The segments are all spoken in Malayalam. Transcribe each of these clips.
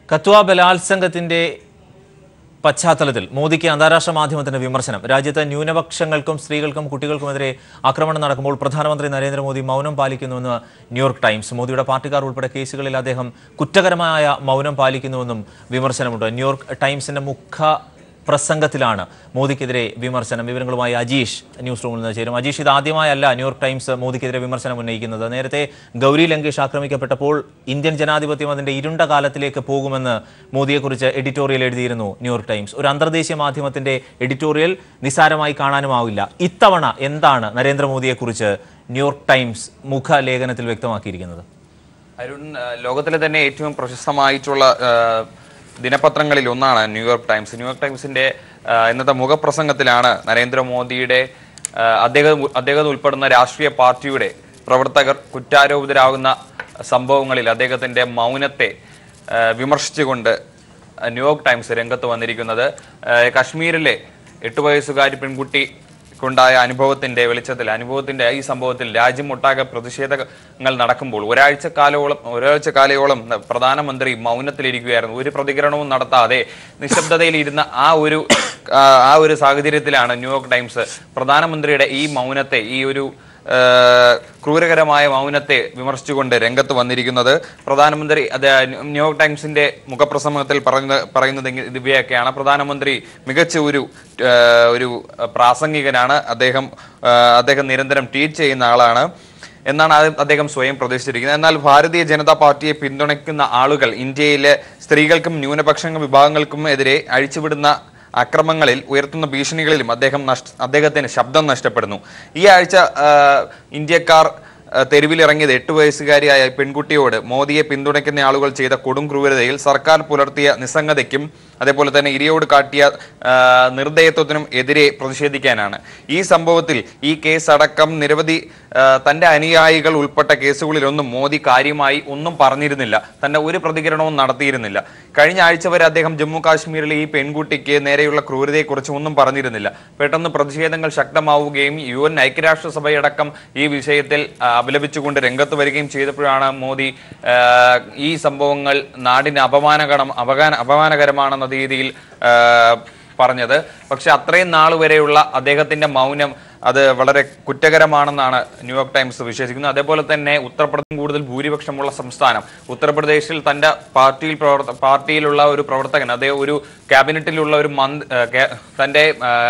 കത്വ ബലാത്സംഗത്തിന്റെ പശ്ചാത്തലത്തിൽ മോദിക്ക് അന്താരാഷ്ട്ര മാധ്യമത്തിന്റെ വിമർശനം രാജ്യത്തെ ന്യൂനപക്ഷങ്ങൾക്കും സ്ത്രീകൾക്കും കുട്ടികൾക്കുമെതിരെ ആക്രമണം നടക്കുമ്പോൾ പ്രധാനമന്ത്രി നരേന്ദ്രമോദി മൗനം പാലിക്കുന്നുവെന്ന് ന്യൂയോർക്ക് ടൈംസ് മോദിയുടെ പാർട്ടിക്കാർ ഉൾപ്പെടെ കേസുകളിൽ അദ്ദേഹം കുറ്റകരമായ മൗനം പാലിക്കുന്നുവെന്നും വിമർശനമുണ്ട് ന്യൂയോർക്ക് ടൈംസിന്റെ മുഖ പ്രസംഗത്തിലാണ് മോദിക്കെതിരെ വിമർശനം വിവരങ്ങളുമായി അജീഷ് ന്യൂസ് റൂമിൽ നിന്ന് ചേരും അജീഷ് ഇത് ആദ്യമായല്ല ന്യൂയോർക്ക് ടൈംസ് മോദിക്കെതിരെ വിമർശനം ഉന്നയിക്കുന്നത് നേരത്തെ ഗൗരി ലങ്കേഷ് ആക്രമിക്കപ്പെട്ടപ്പോൾ ഇന്ത്യൻ ജനാധിപത്യം അതിന്റെ ഇരുണ്ട കാലത്തിലേക്ക് പോകുമെന്ന് മോദിയെക്കുറിച്ച് എഡിറ്റോറിയൽ എഴുതിയിരുന്നു ന്യൂയോർക്ക് ടൈംസ് ഒരു അന്തർദേശീയ മാധ്യമത്തിന്റെ എഡിറ്റോറിയൽ നിസാരമായി കാണാനുമാവില്ല ഇത്തവണ എന്താണ് നരേന്ദ്രമോദിയെക്കുറിച്ച് ന്യൂയോർക്ക് ടൈംസ് മുഖലേഖനത്തിൽ വ്യക്തമാക്കിയിരിക്കുന്നത് അരുൺ ആ, ലോകത്തിലെ തന്നെ ഏറ്റവും പ്രശസ്തമായിട്ടുള്ള ആ, ദിനപത്രങ്ങളിൽ ഒന്നാണ് ന്യൂയോർക്ക് ടൈംസ് ന്യൂയോർക്ക് ടൈംസിന്റെ ആ, ഇന്നത്തെ മുഖപ്രസംഗത്തിലാണ് നരേന്ദ്രമോദിയുടെ ആ, അദ്ദേഹം അദ്ദേഹം ഉൾപ്പെടുന്ന രാഷ്ട്രീയ പാർട്ടിയുടെ പ്രവർത്തകർ കുറ്റാരോപിതരാകുന്ന സംഭവങ്ങളിൽ അദ്ദേഹത്തിന്റെ മൗനത്തെ ആ, വിമർശിച്ചുകൊണ്ട് ന്യൂയോർക്ക് ടൈംസ് രംഗത്ത് വന്നിരിക്കുന്നത് ആ, കശ്മീരിലെ എട്ട് വയസ്സുകാരി പെൺകുട്ടി ക്കുണ്ടായ അനുഭവത്തിന്റെ വെളിച്ചത്തിൽ അനുഭവത്തിന്റെ ഈ സംഭവത്തിൽ രാജ്യമൊട്ടാകെ പ്രതിഷേധങ്ങൾ നടക്കുമ്പോൾ ഒരാഴ്ച കാലോളം ഒരാഴ്ച കാലയോളം പ്രധാനമന്ത്രി മൗനത്തിലിരിക്കുകയായിരുന്നു ഒരു പ്രതികരണവും നടത്താതെ നിശബ്ദതയിൽ ഇരുന്ന ആ ഒരു ആ ആ ഒരു സാഹചര്യത്തിലാണ് ന്യൂയോർക്ക് ടൈംസ് പ്രധാനമന്ത്രിയുടെ ഈ മൗനത്തെ ഈ ഒരു ആ, ക്രൂരകരമായ മൗനത്തെ വിമർശിച്ചുകൊണ്ട് രംഗത്ത് വന്നിരിക്കുന്നത് പ്രധാനമന്ത്രി അത് ന്യൂയോർക്ക് ടൈംസിന്റെ മുഖപ്രസംഗത്തിൽ പറയുന്ന പറയുന്നത് ഇങ്ങ- ഇവയൊക്കെയാണ് പ്രധാനമന്ത്രി മികച്ച ഒരു ആ, ഒരു പ്രാസംഗികനാണ് അദ്ദേഹം ആ, അദ്ദേഹം നിരന്തരം ട്വീറ്റ് ചെയ്യുന്ന ആളാണ് എന്നാണ് അത് അദ്ദേഹം സ്വയം പ്രതീക്ഷിച്ചിരിക്കുന്നത് എന്നാൽ ഭാരതീയ ജനതാ പാർട്ടിയെ പിന്തുണയ്ക്കുന്ന ആളുകൾ ഇന്ത്യയിലെ സ്ത്രീകൾക്കും ന്യൂനപക്ഷ വിഭാഗങ്ങൾക്കും എതിരെ അഴിച്ചുവിടുന്ന അക്രമങ്ങളിൽ ഉയർത്തുന്ന ഭീഷണികളിലും അദ്ദേഹം നഷ്ട അദ്ദേഹത്തിന് ശബ്ദം നഷ്ടപ്പെടുന്നു ഈ ആഴ്ച ആ, ഇന്ത്യക്കാർ ആ, തെരുവിലിറങ്ങിയത് എട്ട് വയസ്സുകാരിയായ പെൺകുട്ടിയോട് മോദിയെ പിന്തുണയ്ക്കുന്ന ആളുകൾ ചെയ്ത കൊടും ക്രൂരതയിൽ സർക്കാർ പുലർത്തിയ നിസ്സംഗതയ്ക്കും അതേപോലെ തന്നെ ഇരയോട് കാട്ടിയ ആ, നിർദ്ദയത്വത്തിനും എതിരെ പ്രതിഷേധിക്കാനാണ് ഈ സംഭവത്തിൽ ഈ കേസ് അടക്കം നിരവധി ആ, തന്റെ അനുയായികൾ ഉൾപ്പെട്ട കേസുകളിലൊന്നും മോദി കാര്യമായി ഒന്നും പറഞ്ഞിരുന്നില്ല തന്റെ ഒരു പ്രതികരണവും നടത്തിയിരുന്നില്ല കഴിഞ്ഞ ആഴ്ച വരെ അദ്ദേഹം ജമ്മു കാശ്മീരിലെ ഈ പെൺകുട്ടിക്ക് നേരെയുള്ള ക്രൂരതയെക്കുറിച്ച് ഒന്നും പറഞ്ഞിരുന്നില്ല പെട്ടെന്ന് പ്രതിഷേധങ്ങൾ ശക്തമാവുകയും യു എൻ ഐക്യരാഷ്ട്രസഭയടക്കം ഈ വിഷയത്തിൽ ആ, അപലപിച്ചുകൊണ്ട് രംഗത്ത് വരികയും ചെയ്തപ്പോഴാണ് മോദി ആ, ഈ സംഭവങ്ങൾ നാടിന് അപമാനകരം അപകാന അപമാനകരമാണെന്ന രീതിയിൽ ആ, പറഞ്ഞത് പക്ഷെ അത്രയും നാൾ വരെയുള്ള അദ്ദേഹത്തിന്റെ മൗനം അത് വളരെ കുറ്റകരമാണെന്നാണ് ന്യൂയോർക്ക് ടൈംസ് വിശ്വസിക്കുന്നത് അതേപോലെ തന്നെ ഉത്തർപ്രദേശ് കൂടുതൽ ഭൂരിപക്ഷമുള്ള സംസ്ഥാനം ഉത്തർപ്രദേശിൽ തന്റെ പാർട്ടിയിൽ പ്രവർത്ത പാർട്ടിയിലുള്ള ഒരു പ്രവർത്തകൻ അതേ ഒരു ക്യാബിനറ്റിലുള്ള ഒരു മന്ത് ആ, കേ- തന്റെ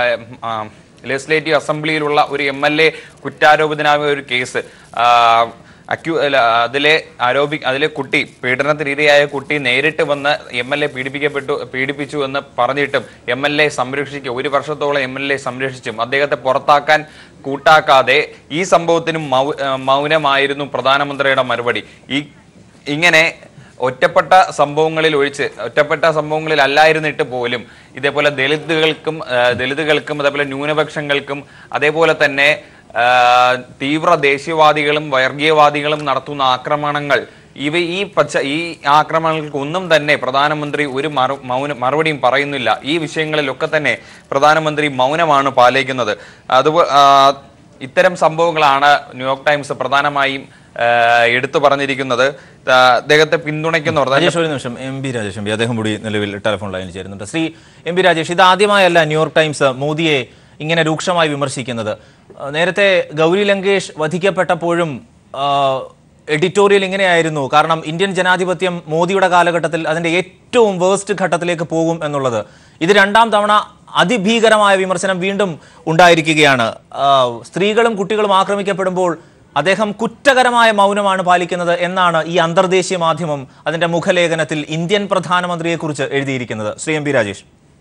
ലെജിസ്ലേറ്റീവ് അസംബ്ലിയിലുള്ള ഒരു എം എൽ എ കുറ്റാരോപിതനായ ഒരു കേസ് ആ, അക്യൂ അല്ല, അതിലെ ആരോപി അതിലെ കുട്ടി പീഡനത്തിന് ഇരയായ കുട്ടി നേരിട്ട് വന്ന് എം എൽ എ പീഡിപ്പിക്കപ്പെട്ടു പീഡിപ്പിച്ചു എന്ന് പറഞ്ഞിട്ടും എം എൽ എ സംരക്ഷിക്കുക ഒരു വർഷത്തോളം എം എൽ എ സംരക്ഷിച്ചും അദ്ദേഹത്തെ പുറത്താക്കാൻ കൂട്ടാക്കാതെ ഈ സംഭവത്തിനും മൗ ആ, മൗനമായിരുന്നു പ്രധാനമന്ത്രിയുടെ മറുപടി ഈ ഇങ്ങനെ ഒറ്റപ്പെട്ട സംഭവങ്ങളിൽ ഒഴിച്ച് ഒറ്റപ്പെട്ട സംഭവങ്ങളിൽ അല്ലായിരുന്നിട്ട് പോലും ഇതേപോലെ ദളിതുകൾക്കും ആ, ദളിതുകൾക്കും അതേപോലെ ന്യൂനപക്ഷങ്ങൾക്കും അതേപോലെ തന്നെ ആ, തീവ്ര ദേശീയവാദികളും വർഗീയവാദികളും നടത്തുന്ന ആക്രമണങ്ങൾ ഇവ ഈ പച്ച ഈ ആക്രമണങ്ങൾക്ക് ഒന്നും തന്നെ പ്രധാനമന്ത്രി ഒരു മറു മൗന മറുപടിയും പറയുന്നില്ല ഈ വിഷയങ്ങളിലൊക്കെ തന്നെ പ്രധാനമന്ത്രി മൗനമാണ് പാലിക്കുന്നത് അതുപോലെ ഇത്തരം സംഭവങ്ങളാണ് ന്യൂയോർക്ക് ടൈംസ് പ്രധാനമായും ആ, എടുത്തു പറഞ്ഞിരിക്കുന്നത് ആ, അദ്ദേഹത്തെ പിന്തുണയ്ക്കുന്നവർ തന്നെ രാജേഷ് ഒരു നിമിഷം M B Rajesh M P അദ്ദേഹം കൂടി നിലവിൽ ടെലിഫോൺ ലൈനിൽ ചേരുന്നുണ്ട് ശ്രീ എം പി രാജേഷ് ഇത് ആദ്യമായല്ല ന്യൂയോർക്ക് ടൈംസ് മോദിയെ ഇങ്ങനെ രൂക്ഷമായി വിമർശിക്കുന്നത് ആ, നേരത്തെ ഗൗരി ലങ്കേഷ് വധിക്കപ്പെട്ടപ്പോഴും ആ, എഡിറ്റോറിയൽ ഇങ്ങനെയായിരുന്നു കാരണം ഇന്ത്യൻ ജനാധിപത്യം മോദിയുടെ കാലഘട്ടത്തിൽ അതിന്റെ ഏറ്റവും വേസ്റ്റ് ഘട്ടത്തിലേക്ക് പോകും എന്നുള്ളത് ഇത് രണ്ടാം തവണ അതിഭീകരമായ വിമർശനം വീണ്ടും ഉണ്ടായിരിക്കുകയാണ് ആ, സ്ത്രീകളും കുട്ടികളും ആക്രമിക്കപ്പെടുമ്പോൾ അദ്ദേഹം കുറ്റകരമായ മൗനമാണ് പാലിക്കുന്നത് എന്നാണ് ഈ അന്തർദേശീയ മാധ്യമം അതിന്റെ മുഖലേഖനത്തിൽ ഇന്ത്യൻ പ്രധാനമന്ത്രിയെക്കുറിച്ച് എഴുതിയിരിക്കുന്നത് ശ്രീ എം പി രാജേഷ്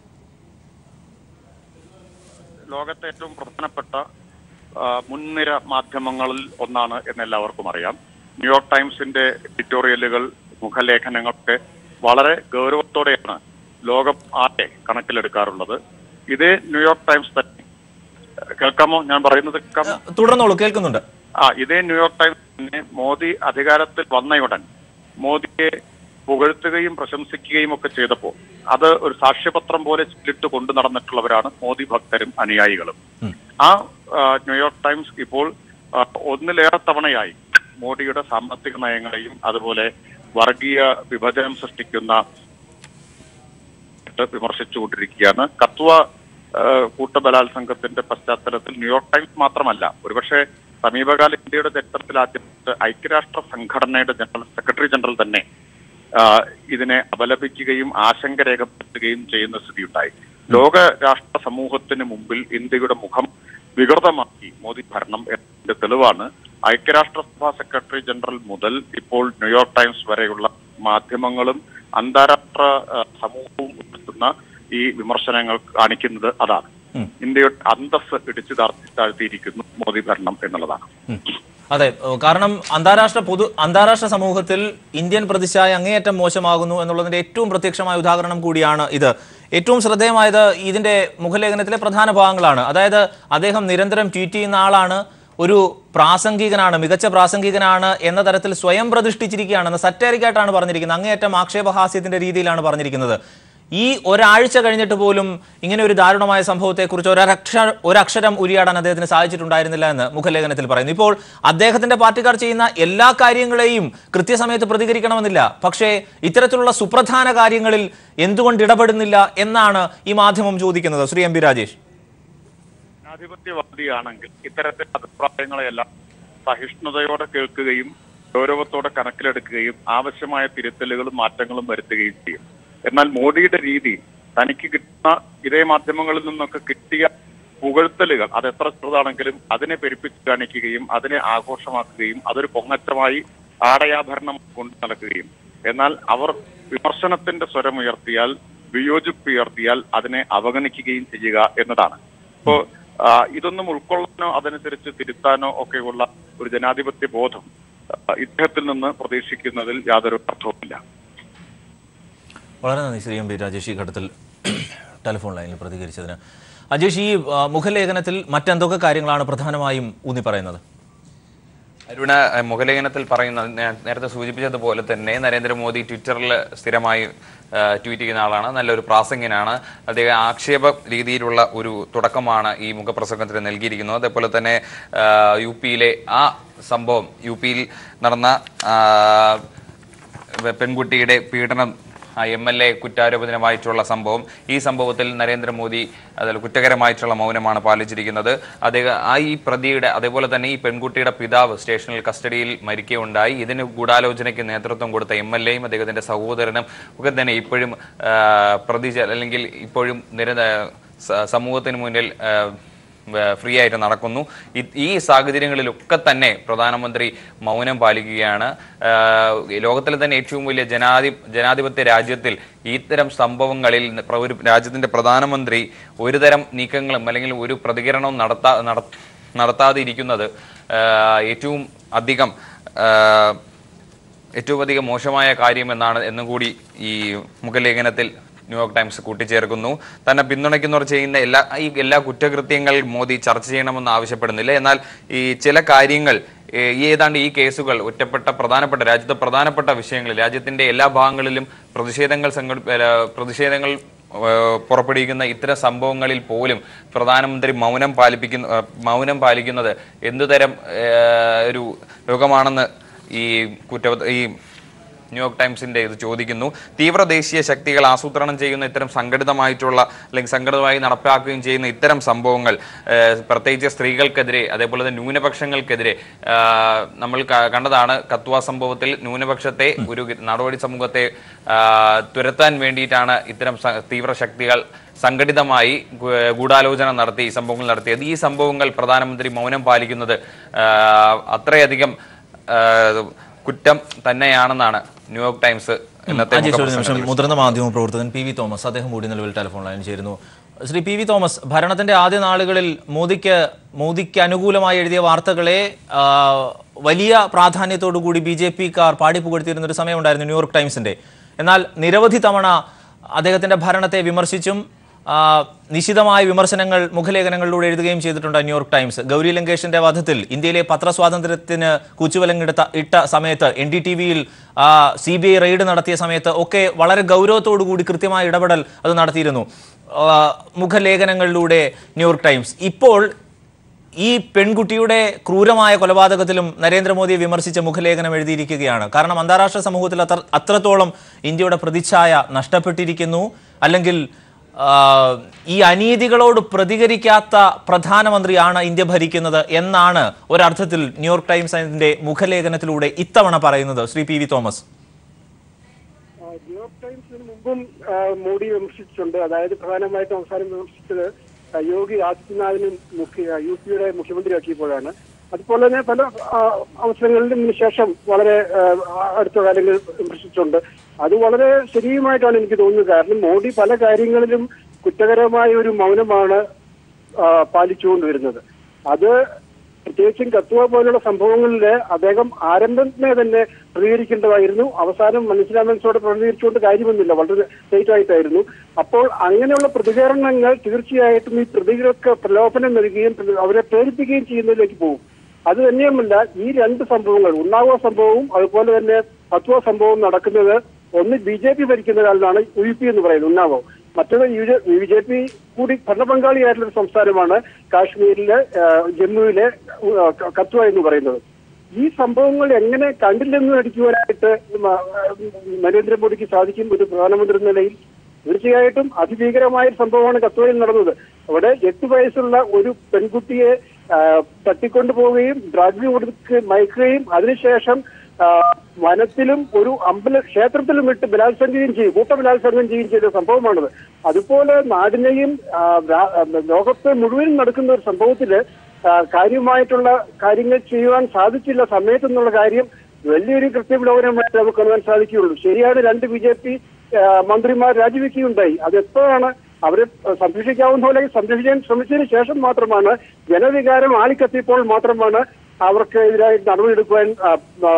ലോകത്തെ ഏറ്റവും പ്രധാനപ്പെട്ട ആ, മുൻനിര മാധ്യമങ്ങളിൽ ഒന്നാണ് എന്ന് എല്ലാവർക്കും അറിയാം ന്യൂയോർക്ക് ടൈംസിന്റെ എഡിറ്റോറിയലുകൾ മുഖലേഖനങ്ങളൊക്കെ വളരെ ഗൗരവത്തോടെയാണ് ലോകം ആകെ കണക്കിലെടുക്കാറുള്ളത് ഇതേ ന്യൂയോർക്ക് ടൈംസ് തന്നെ കേൾക്കാമോ ഞാൻ പറയുന്നത് കേൾക്കാമോ തുടർന്നോളൂ കേൾക്കുന്നുണ്ട് ആ ഇതേ ന്യൂയോർക്ക് ടൈംസ് തന്നെ മോദി അധികാരത്തിൽ വന്നയുടൻ മോദിയെ പുകഴ്ത്തുകയും പ്രശംസിക്കുകയും ഒക്കെ ചെയ്തപ്പോൾ അത് ഒരു സാക്ഷ്യപത്രം പോലെ ചില്ലിട്ട് കൊണ്ടു നടന്നിട്ടുള്ളവരാണ് മോദി ഭക്തരും അനുയായികളും ആ ആ, ന്യൂയോർക്ക് ടൈംസ് ഇപ്പോൾ ആ, ഒന്നിലേറെ തവണയായി മോഡിയുടെ സാമ്പത്തിക നയങ്ങളെയും അതുപോലെ വർഗീയ വിഭജനം സൃഷ്ടിക്കുന്ന തുടർച്ചയായിട്ട് വിമർശിച്ചുകൊണ്ടിരിക്കുകയാണ് കത്വ ആ, കൂട്ടബലാത്സംഗത്തിന്റെ പശ്ചാത്തലത്തിൽ ന്യൂയോർക്ക് ടൈംസ് മാത്രമല്ല ഒരുപക്ഷെ സമീപകാല ഇന്ത്യയുടെ ചരിത്രത്തിൽ ആദ്യമായിട്ട് ഐക്യരാഷ്ട്ര സംഘടനയുടെ ജനറൽ സെക്രട്ടറി ജനറൽ തന്നെ ആ, ഇതിനെ അപലപിക്കുകയും ആശങ്ക രേഖപ്പെടുത്തുകയും ചെയ്യുന്ന സ്ഥിതിയുണ്ടായി ലോക രാഷ്ട്ര സമൂഹത്തിന് മുമ്പിൽ ഇന്ത്യയുടെ മുഖം വികൃതമാക്കി മോദി ഭരണം എന്നതിന്റെ തെളിവാണ് ഐക്യരാഷ്ട്രസഭാ സെക്രട്ടറി ജനറൽ മുതൽ ഇപ്പോൾ ന്യൂയോർക്ക് ടൈംസ് വരെയുള്ള മാധ്യമങ്ങളും അന്താരാഷ്ട്ര ആ, സമൂഹവും ഉയർത്തുന്ന ഈ വിമർശനങ്ങൾ കാണിക്കുന്നത് അതാണ് ഇന്ത്യയുടെ അന്തസ് ഇടിച്ചു താഴ്ത്തി താഴ്ത്തിയിരിക്കുന്നു മോദി ഭരണം എന്നുള്ളതാണ് ഉം. അതെ ഏ, കാരണം അന്താരാഷ്ട്ര പൊതു അന്താരാഷ്ട്ര സമൂഹത്തിൽ ഇന്ത്യൻ പ്രതിച്ഛായ അങ്ങേയറ്റം മോശമാകുന്നു എന്നുള്ളതിന്റെ ഏറ്റവും പ്രത്യക്ഷമായ ഉദാഹരണം കൂടിയാണ് ഇത് ഏറ്റവും ശ്രദ്ധേയമായത് ഇതിന്റെ മുഖലേഖനത്തിലെ പ്രധാന ഭാഗങ്ങളാണ് അതായത് അദ്ദേഹം നിരന്തരം ട്വീറ്റ് ചെയ്യുന്ന ആളാണ് ഒരു പ്രാസംഗികനാണ് മികച്ച പ്രാസംഗികനാണ് എന്ന തരത്തിൽ സ്വയം പ്രതിഷ്ഠിച്ചിരിക്കുകയാണെന്ന് സറ്റേറിക്കായിട്ടാണ് പറഞ്ഞിരിക്കുന്നത് അങ്ങേയറ്റം ആക്ഷേപഹാസ്യത്തിന്റെ രീതിയിലാണ് പറഞ്ഞിരിക്കുന്നത് ഈ ഒരാഴ്ച കഴിഞ്ഞിട്ട് പോലും ഇങ്ങനെ ഒരു ദാരുണമായ സംഭവത്തെക്കുറിച്ച് ഒരക്ഷ ഒരക്ഷരം ഉരിയാടാൻ അദ്ദേഹത്തിന് സാധിച്ചിട്ടുണ്ടായിരുന്നില്ല എന്ന് മുഖലേഖനത്തിൽ പറയുന്നു ഇപ്പോൾ അദ്ദേഹത്തിന്റെ പാർട്ടിക്കാർ ചെയ്യുന്ന എല്ലാ കാര്യങ്ങളെയും കൃത്യസമയത്ത് പ്രതികരിക്കണമെന്നില്ല പക്ഷേ ഇത്തരത്തിലുള്ള സുപ്രധാന കാര്യങ്ങളിൽ എന്തുകൊണ്ട് ഇടപെടുന്നില്ല എന്നാണ് ഈ മാധ്യമം ചോദിക്കുന്നത് ശ്രീ എം പി രാജേഷ് ജനാധിപത്യവാദിയാണെങ്കിൽ ഇത്തരത്തിൽ അഭിപ്രായങ്ങളെയെല്ലാം സഹിഷ്ണുതയോടെ കേൾക്കുകയും ഗൗരവത്തോടെ കണക്കിലെടുക്കുകയും ആവശ്യമായ തിരുത്തലുകളും മാറ്റങ്ങളും വരുത്തുകയും ചെയ്യും എന്നാൽ മോഡിയുടെ രീതി തനിക്ക് കിട്ടുന്ന ഇതേ മാധ്യമങ്ങളിൽ നിന്നൊക്കെ കിട്ടിയ പുകഴ്ത്തലുകൾ അത് എത്ര ചെറുതാണെങ്കിലും അതിനെ പെരുപ്പിച്ച് കാണിക്കുകയും അതിനെ ആഘോഷമാക്കുകയും അതൊരു പൊങ്ങച്ചമായി ആടയാഭരണം കൊണ്ട് നടക്കുകയും എന്നാൽ അവർ വിമർശനത്തിന്റെ സ്വരമുയർത്തിയാൽ വിയോജിപ്പ് ഉയർത്തിയാൽ അതിനെ അവഗണിക്കുകയും ചെയ്യുക എന്നതാണ് ഇപ്പോ ആ, ഇതൊന്നും ഉൾക്കൊള്ളാനോ അതനുസരിച്ച് തിരുത്താനോ ഒക്കെയുള്ള ഒരു ജനാധിപത്യ ബോധം ആ, ഇദ്ദേഹത്തിൽ നിന്ന് പ്രതീക്ഷിക്കുന്നതിൽ യാതൊരു അർത്ഥവുമില്ല വളരെ നന്ദി ശ്രീ എം പി രാജേഷ് ഈ ഘട്ടത്തിൽ ടെലിഫോൺ ലൈനിൽ പ്രതികരിച്ചതിന് അജേഷ് ഈ ആ, മുഖലേഖനത്തിൽ മറ്റെന്തൊക്കെ കാര്യങ്ങളാണ് പ്രധാനമായും ഊന്നി പറയുന്നത് അരുണ ഏഹ്, മുഖലേഖനത്തിൽ പറയുന്ന ഞാൻ നേരത്തെ സൂചിപ്പിച്ചതുപോലെ തന്നെ നരേന്ദ്രമോദി ട്വിറ്ററിൽ സ്ഥിരമായി ഏഹ്, ട്വീറ്റ് ചെയ്യുന്ന ആളാണ് നല്ലൊരു പ്രാസംഗികനാണ് അദ്ദേഹം ആക്ഷേപ രീതിയിലുള്ള ഒരു തുടക്കമാണ് ഈ മുഖപ്രസംഗത്തിന് നൽകിയിരിക്കുന്നത് അതേപോലെ തന്നെ ഏഹ്, യു പിയിലെ ആ സംഭവം യു പിയിൽ നടന്ന ആ, പെൺകുട്ടിയുടെ പീഡനം എം എൽ എ കുറ്റാരോപണമായിട്ടുള്ള സംഭവം ഈ സംഭവത്തിൽ നരേന്ദ്രമോദി അതിൽ കുറ്റകരമായിട്ടുള്ള മൗനമാണ് പാലിച്ചിരിക്കുന്നത് അദ്ദേഹം ആ ഈ പ്രതിയുടെ അതേപോലെ തന്നെ ഈ പെൺകുട്ടിയുടെ പിതാവ് സ്റ്റേഷനിൽ കസ്റ്റഡിയിൽ മരിക്കുകയുണ്ടായി ഇതിന് ഗൂഢാലോചനയ്ക്ക് നേതൃത്വം കൊടുത്ത എം എൽ എയും അദ്ദേഹത്തിന്റെ സഹോദരനും ഒക്കെ തന്നെ ഇപ്പോഴും ആ, പ്രതി അല്ലെങ്കിൽ ഇപ്പോഴും നിര സ- സമൂഹത്തിന് മുന്നിൽ ആ, വ- ഫ്രീ ആയിട്ട് നടക്കുന്നു ഇ- ഈ സാഹചര്യങ്ങളിലൊക്കെ തന്നെ പ്രധാനമന്ത്രി മൗനം പാലിക്കുകയാണ് ആഹ് ലോകത്തിലെ തന്നെ ഏറ്റവും വലിയ ജനാധി ജനാധിപത്യ രാജ്യത്തിൽ ഇത്തരം സംഭവങ്ങളിൽ ന- പ്ര- ഒരു രാജ്യത്തിന്റെ പ്രധാനമന്ത്രി ഒരു തരം നീക്കങ്ങളും അല്ലെങ്കിൽ ഒരു പ്രതികരണവും നടത്താ നട- നടത്താതെ ഇരിക്കുന്നത് ആഹ് ഏറ്റവും അധികം ആഹ് ഏറ്റവും അധികം മോശമായ കാര്യമെന്നാണ് എന്നും കൂടി ഈ മുഖലേഖനത്തിൽ ന്യൂയോർക്ക് ടൈംസ് കൂട്ടിച്ചേർക്കുന്നു തന്നെ പിന്തുണയ്ക്കുന്നവർ ചെയ്യുന്ന എല്ലാ ഈ എല്ലാ കുറ്റകൃത്യങ്ങൾ മോദി ചർച്ച ചെയ്യണമെന്ന് ആവശ്യപ്പെടുന്നില്ല എന്നാൽ ഈ ചില കാര്യങ്ങൾ ഏ, ഈ ഏതാണ്ട് ഈ കേസുകൾ ഒറ്റപ്പെട്ട പ്രധാനപ്പെട്ട രാജ്യത്തെ പ്രധാനപ്പെട്ട വിഷയങ്ങളിൽ രാജ്യത്തിന്റെ എല്ലാ ഭാഗങ്ങളിലും പ്രതിഷേധങ്ങൾ സംഘടി ഏ, പ്രതിഷേധങ്ങൾ ഏഹ് പുറപ്പെടുവിക്കുന്ന ഇത്തരം സംഭവങ്ങളിൽ പോലും പ്രധാനമന്ത്രി മൗനം പാലിപ്പിക്കുന്ന ഏഹ് മൗനം പാലിക്കുന്നത് എന്തുതരം ഏഹ് ഒരു രോഗമാണെന്ന് ഈ കുറ്റ ഈ ന്യൂയോർക്ക് ടൈംസിന്റെ ഇത് ചോദിക്കുന്നു തീവ്ര ദേശീയ ശക്തികൾ ആസൂത്രണം ചെയ്യുന്ന ഇത്തരം സംഘടിതമായിട്ടുള്ള അല്ലെങ്കിൽ സംഘടിതമായി നടപ്പാക്കുകയും ചെയ്യുന്ന ഇത്തരം സംഭവങ്ങൾ ഏഹ് പ്രത്യേകിച്ച് സ്ത്രീകൾക്കെതിരെ അതേപോലെ തന്നെ ന്യൂനപക്ഷങ്ങൾക്കെതിരെ ആഹ് നമ്മൾ ക- കണ്ടതാണ് കത്വ സംഭവത്തിൽ ന്യൂനപക്ഷത്തെ ഒരു നടപടി സമൂഹത്തെ ആഹ് തുരത്താൻ വേണ്ടിയിട്ടാണ് ഇത്തരം സ- തീവ്ര ശക്തികൾ സംഘടിതമായി ഗു- ഗൂഢാലോചന നടത്തി ഈ സംഭവങ്ങൾ നടത്തിയത് ഈ സംഭവങ്ങൾ പ്രധാനമന്ത്രി മൗനം പാലിക്കുന്നത് ആഹ് അത്രയധികം ആഹ് കുറ്റം തന്നെയാണെന്നാണ് ന്യൂയോർക്ക് ടൈംസ് ഇന്നത്തെ അജേഷ് ഒരു മുഖപ്രസംഗത്തിൽ നിമിഷം മുതിർന്ന മാധ്യമ പ്രവർത്തകൻ പി വി തോമസ് അദ്ദേഹം കൂടി നിലവിൽ ടെലിഫോൺ ലൈനിൽ ചേരുന്നു ശ്രീ പി വി തോമസ് ഭരണത്തിന്റെ ആദ്യ നാളുകളിൽ മോദിക്ക് മോദിക്ക് അനുകൂലമായി എഴുതിയ വാർത്തകളെ ആ, വലിയ പ്രാധാന്യത്തോടു കൂടി ബി ജെ പിക്കാർ പാടിപ്പുകഴ്ത്തിയിരുന്ന ഒരു സമയമുണ്ടായിരുന്നു ന്യൂയോർക്ക് ടൈംസിന്റെ എന്നാൽ നിരവധി തവണ അദ്ദേഹത്തിന്റെ ഭരണത്തെ വിമർശിച്ചും ആ, നിശിതമായ വിമർശനങ്ങൾ മുഖലേഖനങ്ങളിലൂടെ എഴുതുകയും ചെയ്തിട്ടുണ്ട് ന്യൂയോർക്ക് ടൈംസ് ഗൗരി ലങ്കേഷിന്റെ വധത്തിൽ ഇന്ത്യയിലെ പത്രസ്വാതന്ത്ര്യത്തിന് കൂച്ചുവിലങ്ങിടുത്ത ഇട്ട സമയത്ത് എൻ ഡി ടി വിയിൽ സി ബി ഐ റെയ്ഡ് നടത്തിയ സമയത്ത് ഒക്കെ വളരെ ഗൗരവത്തോടു കൂടി കൃത്യമായ ഇടപെടൽ അത് നടത്തിയിരുന്നു ആ, മുഖലേഖനങ്ങളിലൂടെ ന്യൂയോർക്ക് ടൈംസ് ഇപ്പോൾ ഈ പെൺകുട്ടിയുടെ ക്രൂരമായ കൊലപാതകത്തിലും നരേന്ദ്രമോദിയെ വിമർശിച്ച മുഖലേഖനം എഴുതിയിരിക്കുകയാണ് കാരണം അന്താരാഷ്ട്ര സമൂഹത്തിൽ അത്ര അത്രത്തോളം ഇന്ത്യയുടെ പ്രതിച്ഛായ നഷ്ടപ്പെട്ടിരിക്കുന്നു അല്ലെങ്കിൽ ആ, ഈ അനീതികളോട് പ്രതികരിക്കാത്ത പ്രധാനമന്ത്രിയാണ് ഇന്ത്യ ഭരിക്കുന്നത് എന്നാണ് ഒരർത്ഥത്തിൽ ന്യൂയോർക്ക് ടൈംസ് അതിന്റെ മുഖലേഖനത്തിലൂടെ ഇത്തവണ പറയുന്നത് ശ്രീ പി വി തോമസ് ആ, ന്യൂയോർക്ക് ടൈംസിന് മുമ്പും ആ, മോഡി വിമർശിച്ചിട്ടുണ്ട് അതായത് പ്രധാനമായിട്ടും അവസാനം വിമർശിച്ചത് ആ, യോഗി ആദിത്യനാഥിനും മുഖ്യ യു പിയുടെ മുഖ്യമന്ത്രിയാക്കിയപ്പോഴാണ് അതുപോലെ തന്നെ പല ആ, അവസരങ്ങളിലും ഇതിന് ശേഷം വളരെ ആ, അടുത്ത കാലങ്ങളിൽ വിമർശിച്ചിട്ടുണ്ട് അത് വളരെ ശരിയുമായിട്ടാണ് എനിക്ക് തോന്നുന്നത് കാരണം മോഡി പല കാര്യങ്ങളിലും കുറ്റകരമായ ഒരു മൗനമാണ് ആ, പാലിച്ചുകൊണ്ടുവരുന്നത് അത് പ്രത്യേകിച്ചും കത്തുവ പോലുള്ള സംഭവങ്ങളിൽ അദ്ദേഹം ആരംഭത്തിനെ തന്നെ പ്രതികരിക്കേണ്ടതായിരുന്നു അവസാനം മനസ്സിലാമൻസോടെ പ്രതികരിച്ചുകൊണ്ട് കാര്യമൊന്നുമില്ല വളരെ ലേറ്റ് ആയിട്ടായിരുന്നു അപ്പോൾ അങ്ങനെയുള്ള പ്രതികരണങ്ങൾ തീർച്ചയായിട്ടും ഈ പ്രതികൾക്ക് പ്രലോഭനം നൽകുകയും പ്ര- അവരെ പ്രേരിപ്പിക്കുകയും ചെയ്യുന്നതിലേക്ക് പോകും അത് തന്നെയുമല്ല ഈ രണ്ട് സംഭവങ്ങൾ ഉണ്ണാവോ സംഭവവും അതുപോലെ തന്നെ കത്തുവ സംഭവവും നടക്കുന്നത് ഒന്ന് ബി ജെ പി ഭരിക്കുന്ന കാലത്താണ് യു പി എന്ന് പറയുന്നത് ഉണ്ണാവോ മറ്റൊരു ബി ജെ പി കൂടി ഭരണപങ്കാളിയായിട്ടുള്ള ഒരു സംസ്ഥാനമാണ് കാശ്മീരിലെ ആ, ജമ്മുവിലെ ആ, ക- കത്വ എന്ന് പറയുന്നത് ഈ സംഭവങ്ങൾ എങ്ങനെ കണ്ടില്ലെന്ന് അടിക്കുവാനായിട്ട് മ- നരേന്ദ്രമോദിക്ക് സാധിക്കും ഒരു പ്രധാനമന്ത്രി എന്ന നിലയിൽ തീർച്ചയായിട്ടും അതിഭീകരമായ ഒരു സംഭവമാണ് കത്വയിൽ നടന്നത് അവിടെ എട്ട് വയസ്സുള്ള ഒരു പെൺകുട്ടിയെ ആ, തട്ടിക്കൊണ്ടു പോവുകയും ഡ്രഗ് കൊടുക്ക് മയക്കുകയും അതിനുശേഷം ആ, വനത്തിലും ഒരു അമ്പല ക്ഷേത്രത്തിലും ഇട്ട് ബലാത്സംഗം ചെയ്യും കൂട്ട ബലാത്സംഗം ചെയ്യുകയും ചെയ്ത സംഭവമാണത് അതുപോലെ നാടിനെയും ആ, രാ- ആ, ലോകത്തെ മുഴുവനും നടക്കുന്ന ഒരു സംഭവത്തില് ആ, കാര്യമായിട്ടുള്ള കാര്യങ്ങൾ ചെയ്യുവാൻ സാധിച്ചില്ല സമയത്തെന്നുള്ള കാര്യം വലിയൊരു കൃത്യവിലോപനമായിട്ട് നമുക്ക് കാണുവാൻ സാധിക്കുകയുള്ളൂ ശരിയാണ് രണ്ട് ബി ജെ പി മന്ത്രിമാർ രാജിവെക്കുകയുണ്ടായി അത് എപ്പോഴാണ് അവരെ സംരക്ഷിക്കാവുന്ന പോലെ സംരക്ഷിക്കാൻ ശ്രമിച്ചതിന് ശേഷം മാത്രമാണ് ജനവികാരം ആളിക്കത്തിയപ്പോൾ മാത്രമാണ് അവർക്ക് എതിരായി നടപടിയെടുക്കുവാൻ ആ, ആ,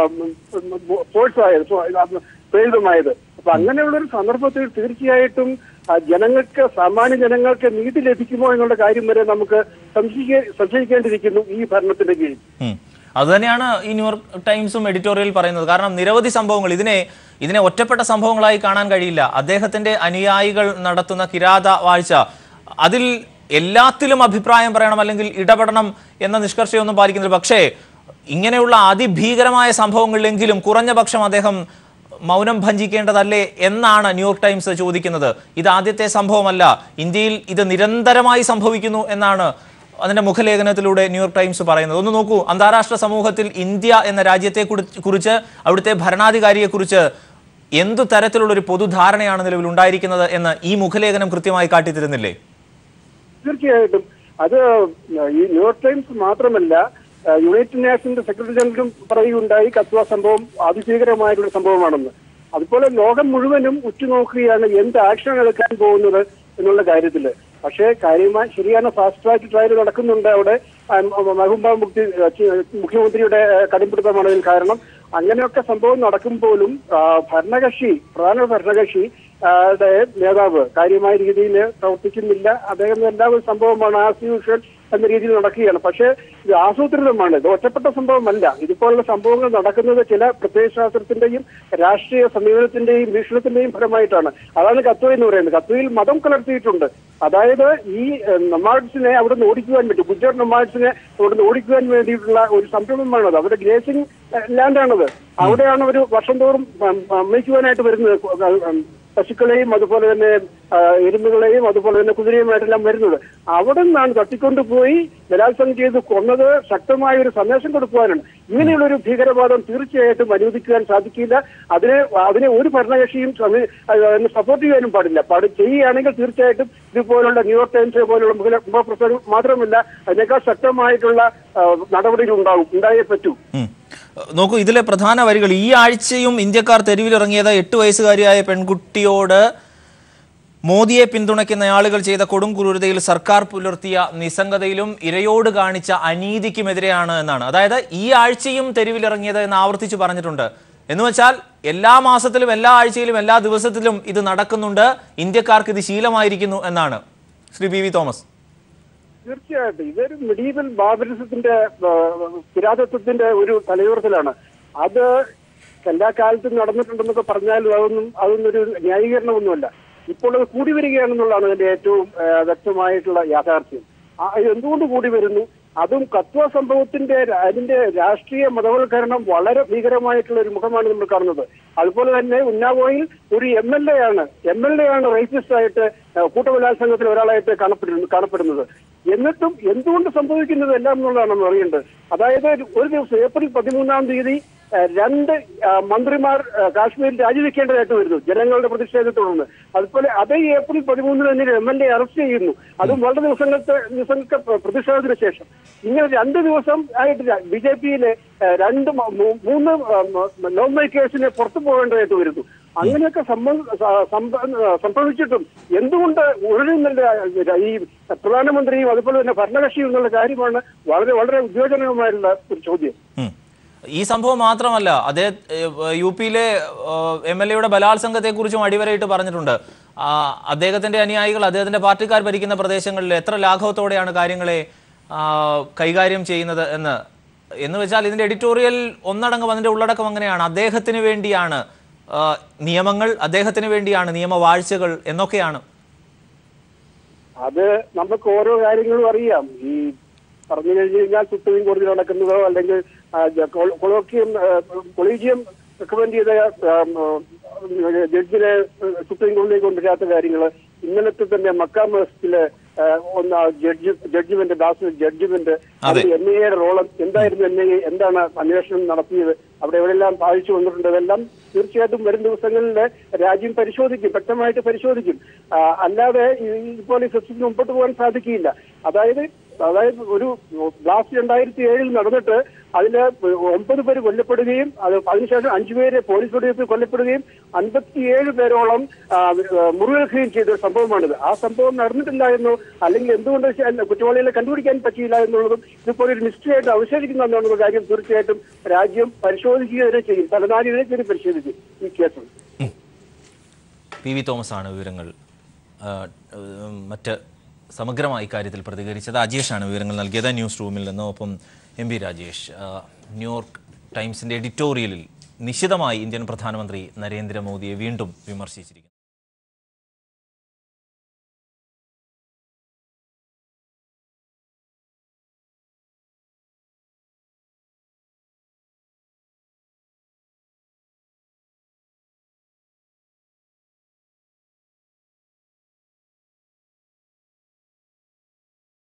ഫോഴ്സായത് ഫോ- ആ, പ്രേരിതമായത് അപ്പൊ അങ്ങനെയുള്ള ഒരു സന്ദർഭത്തിൽ തീർച്ചയായിട്ടും ആ, ജനങ്ങൾക്ക് സാമാന്യ ജനങ്ങൾക്ക് നീതി ലഭിക്കുമോ എന്നുള്ള കാര്യം വരെ നമുക്ക് സംശയിക്ക സംശയിക്കേണ്ടിയിരിക്കുന്നു ഈ ഭരണത്തിന്റെ കീഴിൽ ഉം. അതുതന്നെയാണ് ഈ ന്യൂയോർക്ക് ടൈംസും എഡിറ്റോറിയൽ പറയുന്നത് കാരണം നിരവധി സംഭവങ്ങൾ ഇതിനെ ഇതിനെ ഒറ്റപ്പെട്ട സംഭവങ്ങളായി കാണാൻ കഴിയില്ല അദ്ദേഹത്തിന്റെ അനുയായികൾ നടത്തുന്ന കിരാത വാഴ്ച അതിൽ എല്ലാത്തിലും അഭിപ്രായം പറയണം അല്ലെങ്കിൽ ഇടപെടണം എന്ന നിഷ്കർഷയൊന്നും പാലിക്കുന്നില്ല പക്ഷേ ഇങ്ങനെയുള്ള അതിഭീകരമായ സംഭവങ്ങളിലെങ്കിലും കുറഞ്ഞ പക്ഷം അദ്ദേഹം മൗനം ഭഞ്ജിക്കേണ്ടതല്ലേ എന്നാണ് ന്യൂയോർക്ക് ടൈംസ് ചോദിക്കുന്നത് ഇത് ആദ്യത്തെ സംഭവമല്ല ഇന്ത്യയിൽ ഇത് നിരന്തരമായി സംഭവിക്കുന്നു എന്നാണ് അതിന്റെ മുഖലേഖനത്തിലൂടെ ന്യൂയോർക്ക് ടൈംസ് പറയുന്നത് ഒന്ന് നോക്കൂ അന്താരാഷ്ട്ര സമൂഹത്തിൽ ഇന്ത്യ എന്ന രാജ്യത്തെ കുറി- കുറിച്ച് അവിടുത്തെ ഭരണാധികാരിയെക്കുറിച്ച് എന്തു തരത്തിലുള്ള ഒരു പൊതുധാരണയാണ് നിലവിൽ ഉണ്ടായിരിക്കുന്നത് എന്ന് ഈ മുഖലേഖനം കൃത്യമായി കാട്ടിത്തരുന്നില്ലേ തീർച്ചയായിട്ടും അത് ഈ ന്യൂയോർക്ക് ടൈംസ് മാത്രമല്ല ആ, യുണൈറ്റഡ് നേഷൻസിന്റെ സെക്രട്ടറി ജനറലും പറയുകയുണ്ടായി കത്വ സംഭവം അതിഭീകരമായിട്ടുള്ള സംഭവമാണെന്ന് അതുപോലെ ലോകം മുഴുവനും ഉറ്റുനോക്കുകയാണ് എന്ത് ആക്ഷൻ എടുക്കാൻ പോകുന്നത് എന്നുള്ള കാര്യത്തില് പക്ഷേ കാര്യമായി ശരിയാണ് ഫാസ്റ്റ് ട്രാക്ക് ട്രയൽ നടക്കുന്നുണ്ട് അവിടെ ആ, മെഹബൂബ മുക്തി ആ, ചി- മുഖ്യമന്ത്രിയുടെ ആ, കടുംപിടുത്തമാണ് ഇതിന് കാരണം അങ്ങനെയൊക്കെ സംഭവം നടക്കുമ്പോഴും ആ, ഭരണകക്ഷി പ്രധാന ഭരണകക്ഷി ആ, ടെ നേതാവ് കാര്യമായ രീതിയിൽ പ്രവർത്തിക്കുന്നില്ല അദ്ദേഹം എല്ലാവരും സംഭവമാണ് ആസ് യൂഷ്വൽ എന്ന രീതിയിൽ നടക്കുകയാണ് പക്ഷേ ഇത് ആസൂത്രിതമാണ് ഇത് ഒറ്റപ്പെട്ട സംഭവമല്ല ഇതുപോലുള്ള സംഭവങ്ങൾ നടക്കുന്നത് ചില പ്രത്യയശാസ്ത്രത്തിന്റെയും രാഷ്ട്രീയ സമീപനത്തിന്റെയും വീക്ഷണത്തിന്റെയും ഫലമായിട്ടാണ് അതാണ് കത്വ എന്ന് പറയുന്നത് കത്വയിൽ മതം കലർത്തിയിട്ടുണ്ട് അതായത് ഈ നൊമാഡ്സിനെ അവിടെ നിന്ന് ഓടിക്കുവാൻ വേണ്ടി ഗുജർ നൊമാഡ്സിനെ അവിടെ നിന്ന് ഓടിക്കുവാൻ വേണ്ടിയിട്ടുള്ള ഒരു സംരംഭമാണത് അവിടെ ഗ്രേസിംഗ് ലാൻഡാണത് അവിടെയാണ് ഒരു വർഷം തോറും അമ്മയ്ക്കുവാനായിട്ട് വരുന്നത് പശുക്കളെയും അതുപോലെ തന്നെ ആ, എരുമകളെയും അതുപോലെ തന്നെ കുതിരയുമായിട്ടെല്ലാം വരുന്നത് അവിടെ നിന്നാണ് തട്ടിക്കൊണ്ടുപോയി ബലാത്സംഗം ചെയ്ത് കൊന്നത് ശക്തമായ ഒരു സന്ദേശം കൊടുക്കുവാനാണ് ഇങ്ങനെയുള്ള ഒരു ഭീകരവാദം തീർച്ചയായിട്ടും അനുവദിക്കുവാൻ സാധിക്കില്ല അതിനെ അതിനെ ഒരു ഭരണകക്ഷിയും സപ്പോർട്ട് ചെയ്യാനും പാടില്ല പാടി ചെയ്യുകയാണെങ്കിൽ തീർച്ചയായിട്ടും ഇതുപോലുള്ള ന്യൂയോർക്ക് ടൈംസ് പോലുള്ള മുഖ- മുഖപ്രസംഗം മാത്രമല്ല അതിനേക്കാൾ ശക്തമായിട്ടുള്ള ആ, നടപടികൾ ഉണ്ടാവും ഉണ്ടായേ പറ്റൂ ഉം. നോക്കൂ ഇതിലെ പ്രധാന വരികൾ ഈ ആഴ്ചയും ഇന്ത്യക്കാർ തെരുവിലിറങ്ങിയത് എട്ട് വയസ്സുകാരിയായ പെൺകുട്ടിയോട് മോദിയെ പിന്തുണയ്ക്കുന്ന ആളുകൾ ചെയ്ത കൊടും ക്രൂരതയിൽ സർക്കാർ പുലർത്തിയ നിസ്സംഗതയിലും ഇരയോട് കാണിച്ച അനീതിക്കുമെതിരെയാണ് എന്നാണ് അതായത് ഈ ആഴ്ചയും തെരുവിലിറങ്ങിയത് എന്ന് ആവർത്തിച്ച് പറഞ്ഞിട്ടുണ്ട് എന്ന് വെച്ചാൽ എല്ലാ മാസത്തിലും എല്ലാ ആഴ്ചയിലും എല്ലാ ദിവസത്തിലും ഇത് നടക്കുന്നുണ്ട് ഇന്ത്യക്കാർക്ക് ഇത് ശീലമായിരിക്കുന്നു എന്നാണ് ശ്രീ പി വി തോമസ് തീർച്ചയായിട്ടും ഇതൊരു മെഡീവൽ ബാബരിസത്തിന്റെ കിരാതത്വത്തിന്റെ ഒരു തലയുറത്തിലാണ് അത് എല്ലാ കാലത്തും നടന്നിട്ടുണ്ടെന്നൊക്കെ പറഞ്ഞാലും അതൊന്നും അതൊന്നും ഒരു ന്യായീകരണമൊന്നുമല്ല ഇപ്പോൾ അത് കൂടി വരികയാണെന്നുള്ളതാണ് അതിന്റെ ഏറ്റവും ആ, വ്യക്തമായിട്ടുള്ള യാഥാർത്ഥ്യം ആ, ഇത് എന്തുകൊണ്ട് കൂടി വരുന്നു അതും കത്വ സംഭവത്തിന്റെ ര- അതിന്റെ രാഷ്ട്രീയ മതവൽക്കരണം വളരെ ഭീകരമായിട്ടുള്ള ഒരു മുഖമാണ് നമ്മൾ കാണുന്നത് അതുപോലെ തന്നെ ഉന്നാവോയിൽ ഒരു എം എൽ എ ആണ് എം എൽ എ ആണ് റേസിസ്റ്റ് ആയിട്ട് ആ, കൂട്ടബലാത്സംഗത്തിൽ ഒരാളായിട്ട് കാണപ്പെടുന്നു കാണപ്പെടുന്നത് എന്നിട്ടും എന്തുകൊണ്ട് സംഭവിക്കുന്നത് എല്ലാം എന്നുള്ളതാണ് നമ്മൾ അറിയേണ്ടത് അതായത് ഒരു ദിവസം ഏപ്രിൽ പതിമൂന്നാം തീയതി ആ, രണ്ട് ആ, മന്ത്രിമാർ ആ, കാശ്മീരിൽ രാജിവെക്കേണ്ടതായിട്ട് വരുന്നു ജനങ്ങളുടെ പ്രതിഷേധത്തെ തുടർന്ന് അതുപോലെ അതേ ഏപ്രിൽ പതിമൂന്നിന് തന്നെ എം എൽ എ അറസ്റ്റ് ചെയ്യുന്നു അതും വളരെ ദിവസങ്ങൾക്ക് ദിവസങ്ങൾക്ക് പ്ര- പ്രതിഷേധത്തിന് ശേഷം ഇങ്ങനെ രണ്ട് ദിവസം ആയിട്ട് ബി ജെ പിയിലെ രണ്ട് മ- മൂ- മൂന്ന് ലോൺ മേക്കേഴ്സിനെ പുറത്തു പോകേണ്ടതായിട്ട് വരുന്നു അങ്ങനെയൊക്കെ സംഭവ- സ- സംഭ- സംഭവിച്ചിട്ടും എന്തുകൊണ്ട് ഉടനെന്നല്ല ഈ പ്രധാനമന്ത്രിയും അതുപോലെ തന്നെ ഭരണകക്ഷിയും എന്നുള്ള കാര്യമാണ് വളരെ വളരെ ഉദ്യോഗജനകമായിട്ടുള്ള ഒരു ചോദ്യം ഉം. ഈ സംഭവം മാത്രമല്ല അതേ യു പിയിലെ എം എൽ എയുടെ ബലാത്സംഗത്തെക്കുറിച്ചും അടിവരയിട്ട് പറഞ്ഞിട്ടുണ്ട് ആ, അദ്ദേഹത്തിന്റെ അനുയായികൾ അദ്ദേഹത്തിന്റെ പാർട്ടിക്കാർ ഭരിക്കുന്ന പ്രദേശങ്ങളിൽ എത്ര ലാഘവത്തോടെയാണ് കാര്യങ്ങളെ ആ, കൈകാര്യം ചെയ്യുന്നത് എന്ന് എന്ന് വെച്ചാൽ ഇതിന്റെ എഡിറ്റോറിയൽ ഒന്നടങ്കം അതിന്റെ ഉള്ളടക്കം അങ്ങനെയാണ് അദ്ദേഹത്തിന് വേണ്ടിയാണ് ആ, നിയമങ്ങൾ അദ്ദേഹത്തിന് വേണ്ടിയാണ് നിയമവാഴ്ചകൾ എന്നൊക്കെയാണ് അത് നമുക്ക് ഓരോ കാര്യങ്ങളും അറിയാം ഈ പറഞ്ഞു കഴിഞ്ഞു കഴിഞ്ഞാൽ സുപ്രീം കോടതിയിൽ നടക്കുന്നതോ അല്ലെങ്കിൽ ആ, ജ- കൊ- കൊളോക്കിയം ആ, കൊളീജിയം റെക്കമെൻഡ് ചെയ്ത ആ, ഉം, ജഡ്ജിനെ സുപ്രീം കോടതിയിലേക്ക് കൊണ്ടുവരാത്ത കാര്യങ്ങൾ ഇന്നലത്തെ തന്നെ മക്കാം മസ്ജിദിലെ ആ, ഒന്ന് ആ ജഡ്ജ് ജഡ്ജ്മെന്റ് ദാസ് ജഡ്ജ്മെന്റ് അതെ. എൻ ഐ എയുടെ റോള് എന്തായിരുന്നു എൻ ഐ എ എന്താണ് അന്വേഷണം നടത്തിയത് അവിടെ എവിടെയെല്ലാം ബാധിച്ചു വന്നിട്ടുണ്ട് അതെല്ലാം തീർച്ചയായിട്ടും വരും ദിവസങ്ങളിൽ രാജ്യം പരിശോധിക്കും വ്യക്തമായിട്ട് പരിശോധിക്കും ആ, അല്ലാതെ ഈ- ഇപ്പോൾ ഈ സിസ്റ്റത്തിന് മുമ്പോട്ട് പോകാൻ സാധിക്കില്ല അതായത് അതായത് ഒരു ബ്ലാസ്റ്റ് രണ്ടായിരത്തി ഏഴിൽ നടന്നിട്ട് അതില് ഒമ്പത് പേര് കൊല്ലപ്പെടുകയും അത് അതിനുശേഷം അഞ്ചു പേര് പോലീസ് വെടിവെപ്പിൽ കൊല്ലപ്പെടുകയും അൻപത്തിയേഴ് പേരോളം ആ, മുറിവേൽക്കുകയും ചെയ്ത ഒരു സംഭവമാണിത് ആ സംഭവം നടന്നിട്ടില്ല എന്നോ അല്ലെങ്കിൽ എന്തുകൊണ്ട് ശ- കുറ്റവാളികളെ കണ്ടുപിടിക്കാൻ പറ്റിയില്ല എന്നുള്ളതും ഇതിപ്പോൾ ഒരു മിസ്റ്ററി ആയിട്ട് അവശേഷിക്കുന്നു എന്നുള്ള കാര്യം തീർച്ചയായിട്ടും രാജ്യം പരിശോധിക്കുക തന്നെ ചെയ്യും തലനാരികളെ കയറി പരിശോധിക്കും ഈ കേസ് പി വി തോമസ് ആണ് വിവരങ്ങൾ ആ, ഉം, മറ്റ് സമഗ്രമായ ഇക്കാര്യത്തിൽ പ്രതികരിച്ചത് അജേഷാണ് വിവരങ്ങൾ നൽകിയത് ന്യൂസ് റൂമിൽ നിന്ന് ഒപ്പം എം പി രാജേഷ് ആ, ന്യൂയോർക്ക് ടൈംസിന്റെ എഡിറ്റോറിയലിൽ നിശിതമായി ഇന്ത്യൻ പ്രധാനമന്ത്രി നരേന്ദ്രമോദിയെ വീണ്ടും വിമർശിച്ചിരിക്കുന്നു